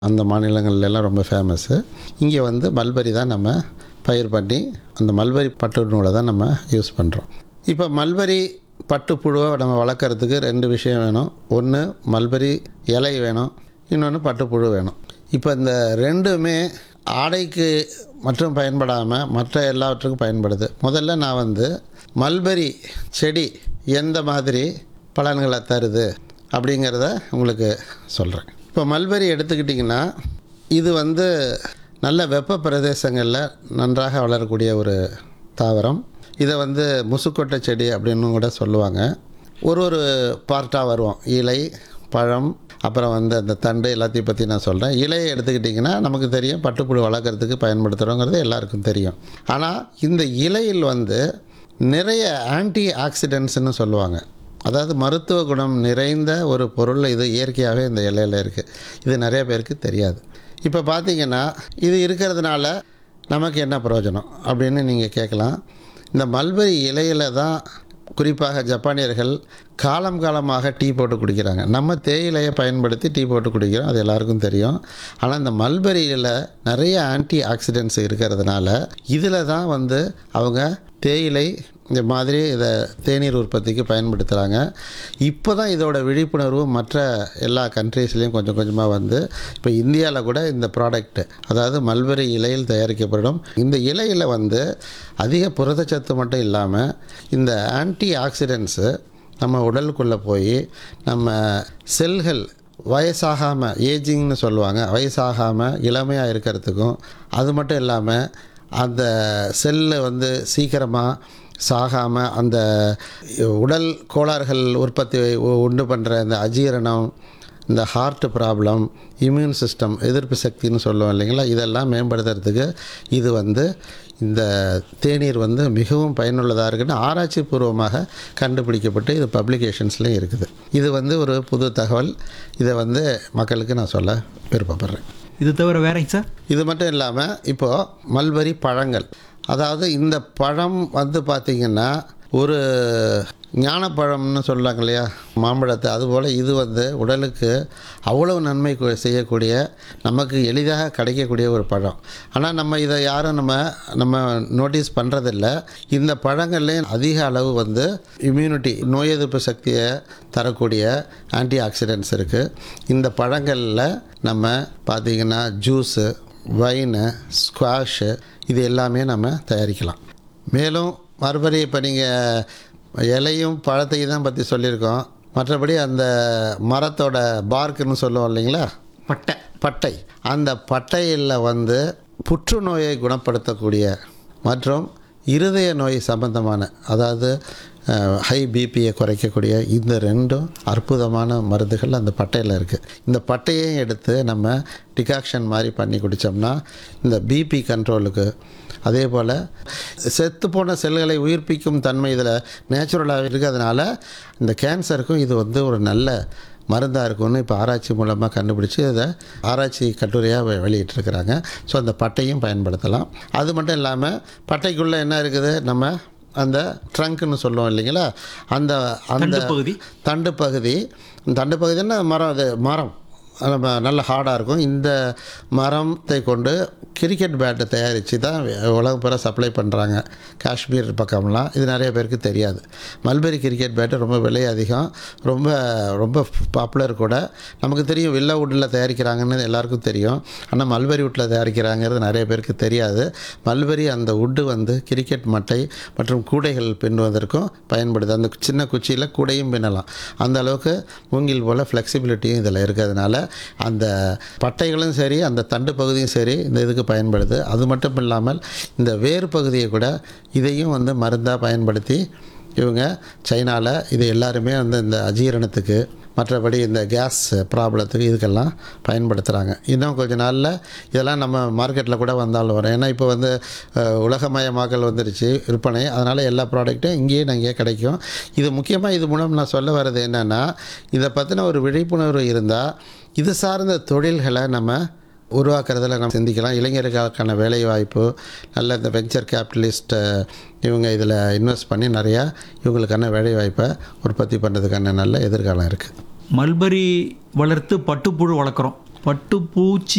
அந்த மாநிலங்கள்ல எல்லாம் ரொம்ப ஃபேமஸ்ஸு இங்கே வந்து மல்பரி தான் நம்ம பயிர் பண்ணி அந்த மல்பரி பட்டு நூலை தான் நம்ம யூஸ் பண்ணுறோம் இப்போ மல்பரி பட்டுப்புழுவை நம்ம வளர்க்குறதுக்கு ரெண்டு விஷயம் வேணும் ஒன்று மல்பரி இலை வேணும் இன்னொன்று பட்டுப்புழு வேணும் இப்போ இந்த ரெண்டுமே ஆடைக்கு மட்டும் பயன்படாமல் மற்ற எல்லாவற்றுக்கும் பயன்படுது முதல்ல நான் வந்து மல்பரி செடி எந்த மாதிரி பலன்களை தருது அப்படிங்கிறத உங்களுக்கு சொல்கிறேன் இப்போ மல்பெரி எடுத்துக்கிட்டிங்கன்னா இது வந்து நல்ல வெப்ப பிரதேசங்களில் நன்றாக வளரக்கூடிய ஒரு தாவரம் இதை வந்து முசுக்கொட்டை செடி அப்படின்னு கூட சொல்லுவாங்க ஒரு ஒரு பார்ட்டாக வருவோம் இலை பழம் அப்புறம் வந்து அந்த தண்டு எல்லாத்தையும் பற்றி நான் சொல்கிறேன் இலையை எடுத்துக்கிட்டிங்கன்னா நமக்கு தெரியும் பட்டுப்புழு வளர்க்குறதுக்கு பயன்படுத்துகிறோங்கிறது எல்லாருக்கும் தெரியும் ஆனால் இந்த இலையில் வந்து நிறைய ஆன்டி ஆக்சிடென்ட்ஸ்னு சொல்லுவாங்க அதாவது மருத்துவ குணம் நிறைந்த ஒரு பொருள் இது இயற்கையாகவே இந்த இலையில் இருக்குது இது நிறைய பேருக்கு தெரியாது இப்போ பார்த்தீங்கன்னா இது இருக்கிறதுனால நமக்கு என்ன பிரயோஜனம் அப்படின்னு நீங்கள் கேட்கலாம் இந்த மல்பரி இலையில தான் குறிப்பாக ஜப்பானியர்கள் காலம் காலமாக டீ போட்டு குடிக்கிறாங்க நம்ம தேயிலையை பயன்படுத்தி டீ போட்டு குடிக்கிறோம் அது எல்லாருக்கும் தெரியும் ஆனால் இந்த மல்பரியில் நிறைய ஆன்டி ஆக்சிடென்ட்ஸ் இருக்கிறதுனால இதில் தான் வந்து அவங்க தேயிலை இந்த மாதிரி இதை தேநீர் உற்பத்திக்கு பயன்படுத்துகிறாங்க இப்போ தான் இதோட விழிப்புணர்வு மற்ற எல்லா கண்ட்ரீஸ்லேயும் கொஞ்சம் கொஞ்சமாக வந்து இப்போ இந்தியாவில் கூட இந்த ப்ராடக்ட் அதாவது மல்பெரி இலையில் தயாரிக்கப்படும் இந்த இலையில் வந்து அதிக புரதச்சத்து மட்டும் இல்லாமல் இந்த ஆன்டி ஆக்சிடென்ட்ஸு நம்ம உடலுக்குள்ளே போய் நம்ம செல்கள் வயசாகாமல் ஏஜிங்னு சொல்லுவாங்க வயசாகாமல் இளமையாக இருக்கிறதுக்கும் அது மட்டும் இல்லாமல் அந்த செல்லு வந்து சீக்கிரமாக சாகாமல் அந்த உடல் கோளாறுகள் உற்பத்தி உ- உண்டு பண்ணுற இந்த அஜீரணம் இந்த ஹார்ட் ப்ராப்ளம் இம்யூன் சிஸ்டம் எதிர்ப்பு சக்தின்னு சொல்லுவோம் இல்லைங்களா இதெல்லாம் மேம்படுத்துறதுக்கு இது வந்து இந்த தேநீர் வந்து மிகவும் பயனுள்ளதாக இருக்குன்னு ஆராய்ச்சி பூர்வமாக கண்டுபிடிக்கப்பட்டு இது பப்ளிகேஷன்ஸ்லேயும் இருக்குது இது வந்து ஒரு புது தகவல் இதை வந்து மக்களுக்கு நான் சொல்ல விருப்பப்படுறேன் இது தவிர வேறங்க சார் இது மட்டும் இல்லாமல் இப்போது மல்பரி பழங்கள் அதாவது இந்த பழம் வந்து பார்த்திங்கன்னா ஒரு ஞானப்பழம்னு சொல்லுவாங்க இல்லையா மாம்பழத்தை அதுபோல் இது வந்து உடலுக்கு அவ்வளவு நன்மை கு- செய்யக்கூடிய நமக்கு எளிதாக கிடைக்கக்கூடிய ஒரு பழம் ஆனால் நம்ம இதை யாரும் நம்ம நம்ம நோட்டீஸ் பண்ணுறதில்ல இந்த பழங்கள்லேயும் அதிக அளவு வந்து இம்யூனிட்டி நோய் எதிர்ப்பு சக்தியை தரக்கூடிய ஆன்டி ஆக்சிடென்ட்ஸ் இருக்குது இந்த பழங்களில் நம்ம பார்த்திங்கன்னா ஜூஸு வைனு ஸ்குவாஷு இது எல்லாமே நம்ம தயாரிக்கலாம் மேலும் மறுபடியும் இப்போ நீங்கள் இலையும் பழத்தையும் தான் பற்றி சொல்லியிருக்கோம் மற்றபடி அந்த மரத்தோட பார்க்குன்னு சொல்லுவோம் இல்லைங்களா பட்டை பட்டை அந்த பட்டையில் வந்து புற்றுநோயை குணப்படுத்தக்கூடிய மற்றும் இருதய நோய் சம்பந்தமான அதாவது ஹை பிபியை குறைக்கக்கூடிய இந்த ரெண்டும் அற்புதமான மருந்துகள் அந்த பட்டையில் இருக்குது இந்த பட்டையையும் எடுத்து நம்ம டிகாக்ஷன் மாதிரி பண்ணி குடித்தோம்னா இந்த பிபி கண்ட்ரோலுக்கு அதே போல் செத்துப்போன செல்களை உயிர்ப்பிக்கும் தன்மை இதில் நேச்சுரலாக இருக்கிறதுனால இந்த கேன்சருக்கும் இது வந்து ஒரு நல்ல மருந்தாக இருக்கும்னு இப்போ ஆராய்ச்சி மூலமாக கண்டுபிடிச்சி அதை ஆராய்ச்சி கட்டுரையாக வெ- வெளியிட்டிருக்கிறாங்க ஸோ அந்த பட்டையும் பயன்படுத்தலாம் அது மட்டும் இல்லாமல் பட்டைக்குள்ளே என்ன இருக்குது நம்ம அந்த ட்ரங்க்னு சொல்லுவோம் இல்லைங்களா அந்த அந்த தண்டு பகுதி தண்டு பகுதி தண்டு பகுதின்னா மரம் அது மரம் நம்ம நல்ல ஹார்டாக இருக்கும் இந்த மரத்தை கொண்டு கிரிக்கெட் பேட்டை தயாரித்து தான் உலகம் பூரா சப்ளை பண்ணுறாங்க காஷ்மீர் பக்கம்லாம் இது நிறைய பேருக்கு தெரியாது மல்பெரி கிரிக்கெட் பேட்டு ரொம்ப விலை அதிகம் ரொம்ப ரொம்ப பாப்புலர் கூட நமக்கு தெரியும் வில்லா வுட்டில் தயாரிக்கிறாங்கன்னு எல்லாருக்கும் தெரியும் ஆனால் மல்பெரி வுட்டில் தயாரிக்கிறாங்கிறது நிறைய பேருக்கு தெரியாது மல்பெரி அந்த வுட்டு வந்து கிரிக்கெட் மட்டை மற்றும் கூடைகள் பின்னுவதற்கும் பயன்படுது அந்த சின்ன குச்சியில் கூடையும் பின்னலாம் அந்த அளவுக்கு மூங்கில் போல் ஃப்ளெக்சிபிலிட்டியும் இதில் இருக்கிறதுனால அந்த பட்டைகளும் சரி அந்த தண்டு பகுதியும் சரி இந்த இதுக்கு பயன்படுது அது மட்டும் இல்லாமல் இந்த வேர் பகுதியை கூட இதையும் வந்து மருந்தாக பயன்படுத்தி இவங்க சைனாவில் இது எல்லாருமே வந்து இந்த அஜீரணத்துக்கு மற்றபடி இந்த கேஸ் ப்ராப்ளத்துக்கு இதுக்கெல்லாம் பயன்படுத்துகிறாங்க இன்னும் கொஞ்ச நாளில் இதெல்லாம் நம்ம மார்க்கெட்டில் கூட வந்தாலும் வரும் ஏன்னா இப்போ வந்து அஹ், உலகமயமாக்கல் வந்துருச்சு விற்பனை அதனால் எல்லா ப்ராடக்ட்டும் இங்கேயே இங்கே கிடைக்கும் இது முக்கியமாக இது மூலம் நான் சொல்ல வர்றது என்னென்னா இதை பற்றின ஒரு விழிப்புணர்வு இருந்தால் இது சார்ந்த தொழில்களை நம்ம உருவாக்குறதுல நம்ம சிந்திக்கலாம் இளைஞர்களுக்கான வேலை வாய்ப்பு நல்ல இந்த வெஞ்சர் கேபிட்டலிஸ்ட் இவங்க இதில் இன்வெஸ்ட் பண்ணி நிறையா இவங்களுக்கான வேலை வாய்ப்பை உற்பத்தி பண்ணுறதுக்கான நல்ல எதிர்காலம் இருக்குது மல்பரி வளர்த்து பட்டுப்புழு வளர்க்குறோம் பட்டுப்பூச்சி